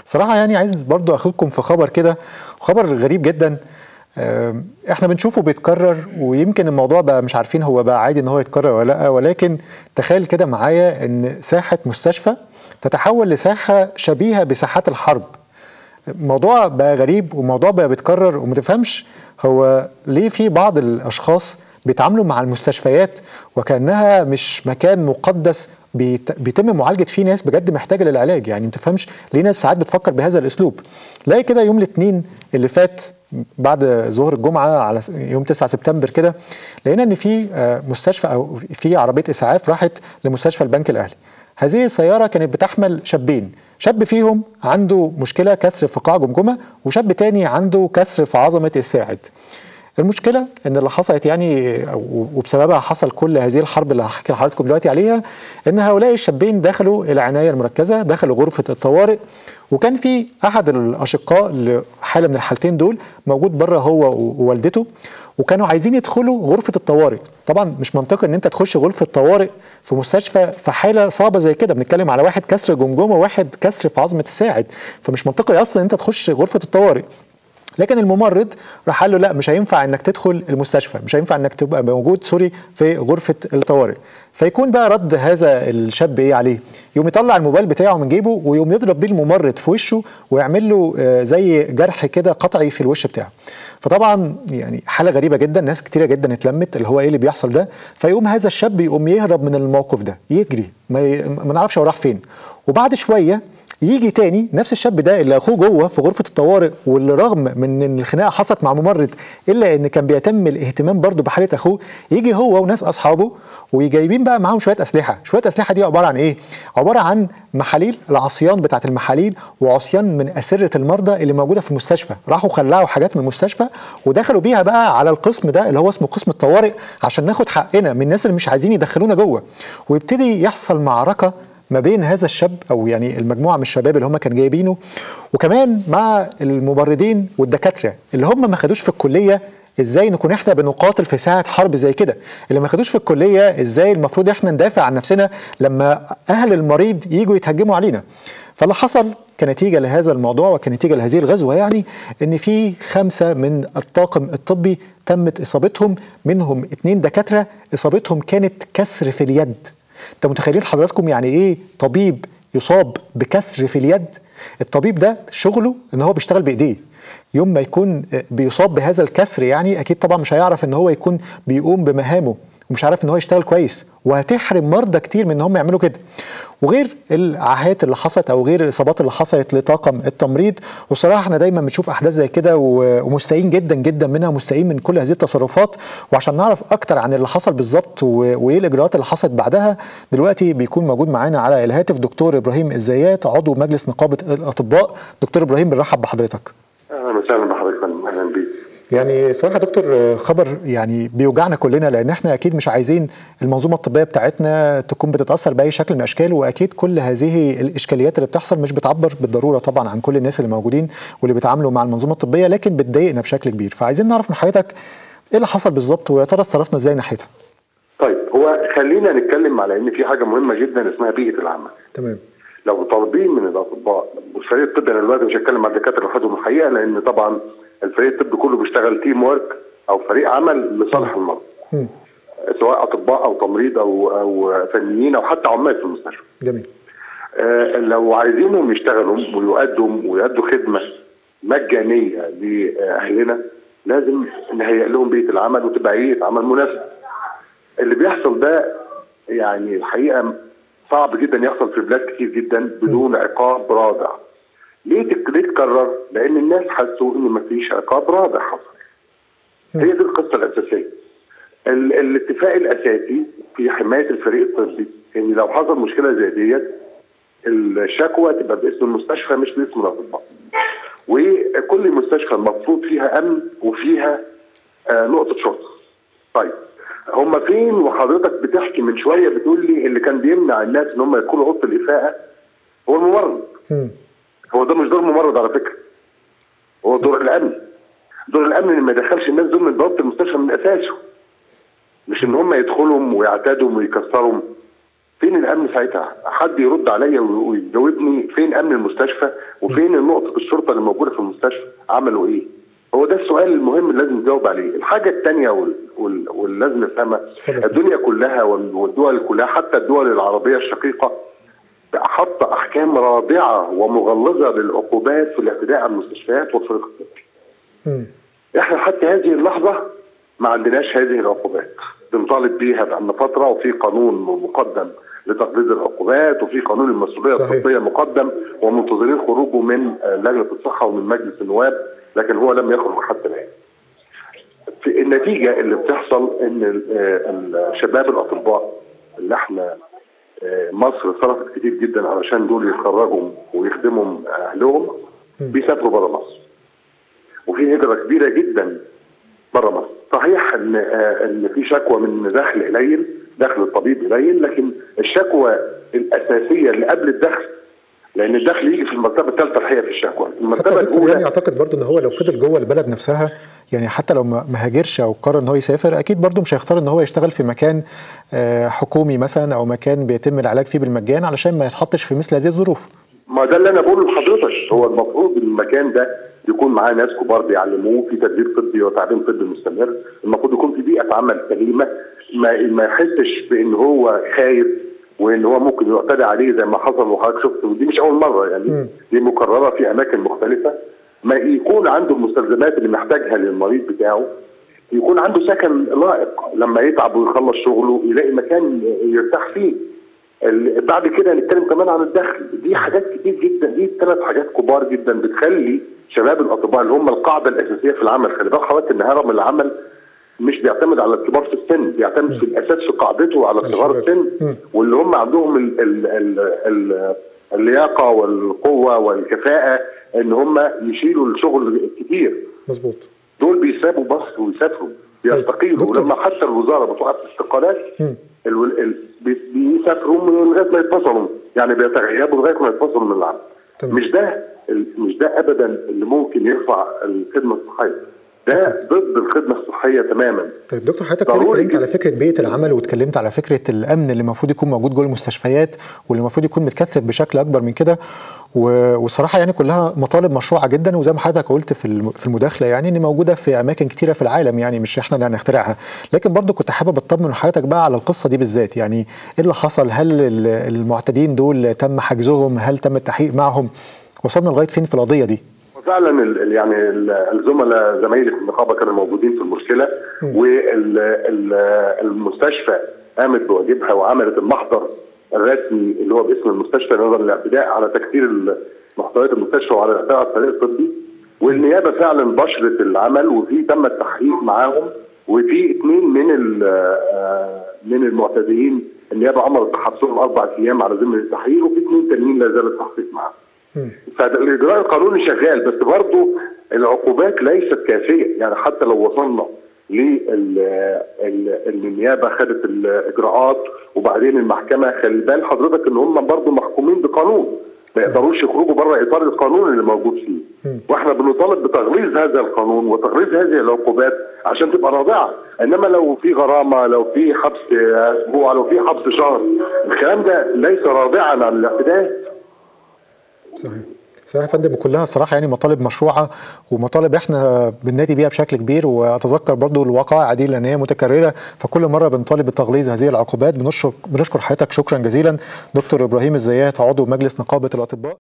صراحه يعني عايز برضو اخدكم في خبر كده خبر غريب جدا احنا بنشوفه بيتكرر ويمكن الموضوع بقى مش عارفين هو بقى عادي ان هو يتكرر ولا لا ولكن تخيل كده معايا ان ساحه مستشفى تتحول لساحه شبيهه بساحات الحرب الموضوع بقى غريب وموضوع بقى بيتكرر وما تفهمش هو ليه في بعض الاشخاص بيتعاملوا مع المستشفيات وكانها مش مكان مقدس بيتم معالجه فيه ناس بجد محتاجه للعلاج يعني ما تفهمش ليه ناس ساعات بتفكر بهذا الاسلوب لاقي كده يوم الاثنين اللي فات بعد ظهر الجمعه على يوم 9 سبتمبر كده لقينا ان في مستشفى او في عربيه اسعاف راحت لمستشفى البنك الاهلي هذه السياره كانت بتحمل شابين شاب فيهم عنده مشكله كسر في قاع جمجمه وشاب تاني عنده كسر في عظمه الساعد المشكلة ان اللي حصلت يعني وبسببها حصل كل هذه الحرب اللي هحكي لحضراتكم دلوقتي عليها ان هؤلاء الشابين دخلوا الى العناية المركزة دخلوا غرفة الطوارئ وكان في احد الاشقاء لحالة من الحالتين دول موجود بره هو ووالدته وكانوا عايزين يدخلوا غرفة الطوارئ طبعا مش منطقي ان انت تخش غرفة طوارئ في مستشفى في حالة صعبة زي كده بنتكلم على واحد كسر جمجمة وواحد كسر في عظمة الساعد فمش منطقي اصلا ان انت تخش غرفة الطوارئ لكن الممرض راح قال له لا مش هينفع انك تدخل المستشفى مش هينفع انك تبقى موجود سوري في غرفه الطوارئ فيكون بقى رد هذا الشاب ايه عليه يقوم يطلع الموبايل بتاعه من جيبه ويقوم يضرب بيه الممرض في وشه ويعمل له زي جرح كده قطعي في الوش بتاعه فطبعا يعني حاله غريبه جدا ناس كتيره جدا اتلمت اللي هو ايه اللي بيحصل ده فيقوم هذا الشاب يقوم يهرب من الموقف ده يجري ما, ي... ما نعرفش هو راح فين وبعد شويه يجي تاني نفس الشاب ده اللي اخوه جوه في غرفه الطوارئ واللي رغم من ان الخناقه حصلت مع ممرض الا ان كان بيتم الاهتمام برضه بحاله اخوه يجي هو وناس اصحابه وجايبين بقى معاهم شويه اسلحه شويه اسلحه دي عباره عن ايه عباره عن محاليل العصيان بتاعه المحاليل وعصيان من اسره المرضى اللي موجوده في المستشفى راحوا خلعوا حاجات من المستشفى ودخلوا بيها بقى على القسم ده اللي هو اسمه قسم الطوارئ عشان ناخد حقنا من الناس اللي مش عايزين يدخلونا جوه ويبتدي يحصل معركه ما بين هذا الشاب او يعني المجموعه من الشباب اللي هم كانوا جايبينه وكمان مع الممرضين والدكاتره اللي هم ما خدوش في الكليه ازاي نكون احنا بنقاتل في ساعه حرب زي كده اللي ما خدوش في الكليه ازاي المفروض احنا ندافع عن نفسنا لما اهل المريض يجوا يتهجموا علينا فاللي حصل كنتيجه لهذا الموضوع وكنتيجه لهذه الغزوه يعني ان في خمسه من الطاقم الطبي تمت اصابتهم منهم اثنين دكاتره اصابتهم كانت كسر في اليد انت متخيلين حضراتكم يعني ايه طبيب يصاب بكسر في اليد الطبيب ده شغله ان هو بيشتغل بايديه يوم ما يكون بيصاب بهذا الكسر يعني اكيد طبعا مش هيعرف ان هو يكون بيقوم بمهامه ومش عارف ان هو يشتغل كويس وهتحرم مرضى كتير من ان هم يعملوا كده وغير العاهات اللي حصلت او غير الاصابات اللي حصلت لطاقم التمريض وصراحه احنا دايما بنشوف احداث زي كده ومستائين جدا جدا منها ومستائين من كل هذه التصرفات وعشان نعرف اكتر عن اللي حصل بالظبط وايه الاجراءات اللي حصلت بعدها دلوقتي بيكون موجود معانا على الهاتف دكتور ابراهيم الزيات عضو مجلس نقابه الاطباء دكتور ابراهيم بنرحب بحضرتك اهلا وسهلا بحضرتك اهلا بيك يعني صراحه دكتور خبر يعني بيوجعنا كلنا لان احنا اكيد مش عايزين المنظومه الطبيه بتاعتنا تكون بتتاثر باي شكل من الاشكال واكيد كل هذه الاشكاليات اللي بتحصل مش بتعبر بالضروره طبعا عن كل الناس اللي موجودين واللي بيتعاملوا مع المنظومه الطبيه لكن بتضايقنا بشكل كبير فعايزين نعرف من حضرتك ايه اللي حصل بالظبط ويا ترى اتصرفنا ازاي ناحيتها طيب هو خلينا نتكلم على ان في حاجه مهمه جدا اسمها بيئه العمل تمام لو طالبين من الاطباء والفريق الطبي انا دلوقتي مش هتكلم مع الدكاتره لوحدهم الحقيقه لان طبعا الفريق الطبي كله بيشتغل تيم ورك او فريق عمل لصالح المرضى سواء اطباء او تمريض او او فنيين او حتى عمال في المستشفى جميل آه لو عايزينهم يشتغلوا ويؤدوا ويؤدوا خدمه مجانيه لاهلنا لازم نهيئ لهم بيئه العمل وتبقى بيئه عمل مناسبه اللي بيحصل ده يعني الحقيقه صعب جدا يحصل في بلاد كتير جدا بدون عقاب رادع ليه ليه تكرر؟ لان الناس حسوا ان مفيش عقاب رادع حصل. هي دي القصه الاساسيه. ال الاتفاق الاساسي في حمايه الفريق الطبي ان لو حصل مشكله زي ديت الشكوى تبقى باسم المستشفى مش باسم الاطباء. وكل مستشفى المفروض فيها امن وفيها آه نقطه شرطه. طيب هم فين وحضرتك بتحكي من شويه بتقول لي اللي كان بيمنع الناس ان هم يدخلوا اوضه الافاءه هو الممرض. هو ده مش دور ممرض على فكره هو دور الامن دور الامن ان ما يدخلش الناس دول من بوابه المستشفى من اساسه مش ان هم يدخلهم ويعتادوا ويكسروا فين الامن ساعتها؟ حد يرد عليا ويجاوبني فين امن المستشفى وفين نقطه الشرطه اللي موجوده في المستشفى عملوا ايه؟ هو ده السؤال المهم اللي لازم نجاوب عليه، الحاجه الثانيه واللي لازم نفهمها الدنيا كلها والدول كلها حتى الدول العربيه الشقيقه حط احكام رادعه ومغلظه للعقوبات في الاعتداء على المستشفيات وفي الاقتصاد. احنا حتى هذه اللحظه ما عندناش هذه العقوبات بنطالب بيها بقالنا فتره وفي قانون مقدم لتقليد العقوبات وفي قانون المسؤوليه الطبيه مقدم ومنتظرين خروجه من لجنه الصحه ومن مجلس النواب لكن هو لم يخرج حتى الان. في النتيجه اللي بتحصل ان الشباب الاطباء اللي احنا مصر صرفت كتير جدا علشان دول يتخرجوا ويخدموا اهلهم بيسافروا بره مصر. وفي هجره كبيره جدا بره مصر. صحيح ان ان في شكوى من دخل قليل دخل الطبيب قليل لكن الشكوى الاساسيه اللي قبل الدخل لان الدخل يجي في المرتبه الثالثه الحقيقه في الشكوى المرتبه الاولى يعني اعتقد برضو ان هو لو فضل جوه البلد نفسها يعني حتى لو ما هاجرش او قرر ان هو يسافر اكيد برضو مش هيختار ان هو يشتغل في مكان حكومي مثلا او مكان بيتم العلاج فيه بالمجان علشان ما يتحطش في مثل هذه الظروف ما ده اللي انا بقوله لحضرتك هو المفروض المكان ده يكون معاه ناس كبار بيعلموه في تدريب طبي وتعليم طبي مستمر المفروض يكون في بيئه عمل سليمه ما ما يحسش بان هو خايف وان هو ممكن يعتدى عليه زي ما حصل وحضرتك شفت ودي مش اول مره يعني دي مكرره في اماكن مختلفه ما يكون عنده المستلزمات اللي محتاجها للمريض بتاعه يكون عنده سكن لائق لما يتعب ويخلص شغله يلاقي مكان يرتاح فيه بعد كده نتكلم كمان عن الدخل دي حاجات كتير جدا دي ثلاث حاجات كبار جدا بتخلي شباب الاطباء اللي هم القاعده الاساسيه في العمل خلي بالك حضرتك ان هرم العمل مش بيعتمد على الكبار في السن بيعتمد في الاساس في قاعدته على صغار السن واللي هم عندهم ال ال ال ال اللياقه والقوه والكفاءه ان هم يشيلوا الشغل الكتير مظبوط دول بيسابوا مصر ويسافروا بيستقيلوا ولما حتى الوزاره بتوقف استقالات بيسافروا لغايه ما يتفصلوا يعني بيتغيبوا لغايه ما يتفصلوا من العمل مش ده مش ده ابدا اللي ممكن يرفع الخدمه الصحيه ده ضد الخدمه الصحيه تماما طيب دكتور حضرتك كده اتكلمت على فكره بيئه العمل واتكلمت على فكره الامن اللي المفروض يكون موجود جوه المستشفيات واللي المفروض يكون متكثف بشكل اكبر من كده والصراحه يعني كلها مطالب مشروعه جدا وزي ما حضرتك قلت في في المداخله يعني ان موجوده في اماكن كتيره في العالم يعني مش احنا اللي هنخترعها لكن برضو كنت حابب اطمن من حضرتك بقى على القصه دي بالذات يعني ايه اللي حصل هل المعتدين دول تم حجزهم هل تم التحقيق معهم وصلنا لغايه فين في القضيه دي فعلا يعني الزملاء زمايلي في النقابه كانوا موجودين في المشكله والمستشفى قامت بواجبها وعملت المحضر الرسمي اللي هو باسم المستشفى نظرا للاعتداء على تكثير محتويات المستشفى وعلى الاعتداء على الطريق الطبي والنيابه فعلا بشرت العمل وفي تم التحقيق معاهم وفي اثنين من من المعتدين النيابه امرت بحبسهم اربع ايام على ذمه التحقيق وفي اثنين تانيين لا زال التحقيق معاهم. فالاجراء القانوني شغال بس برضه العقوبات ليست كافيه يعني حتى لو وصلنا للنيابه خدت الاجراءات وبعدين المحكمه خلي بال حضرتك ان هم برضه محكومين بقانون ما يقدروش يخرجوا بره اطار القانون اللي موجود فيه واحنا بنطالب بتغليظ هذا القانون وتغليظ هذه العقوبات عشان تبقى رادعه انما لو في غرامه لو في حبس اسبوع لو في حبس شهر الكلام ده ليس رادعا عن الاعتداء صحيح صحيح يا فندم كلها الصراحه يعني مطالب مشروعه ومطالب احنا بننادي بيها بشكل كبير واتذكر برضو الوقائع دي لان هي متكرره فكل مره بنطالب بتغليظ هذه العقوبات بنشكر بنشكر حضرتك شكرا جزيلا دكتور ابراهيم الزيات عضو مجلس نقابه الاطباء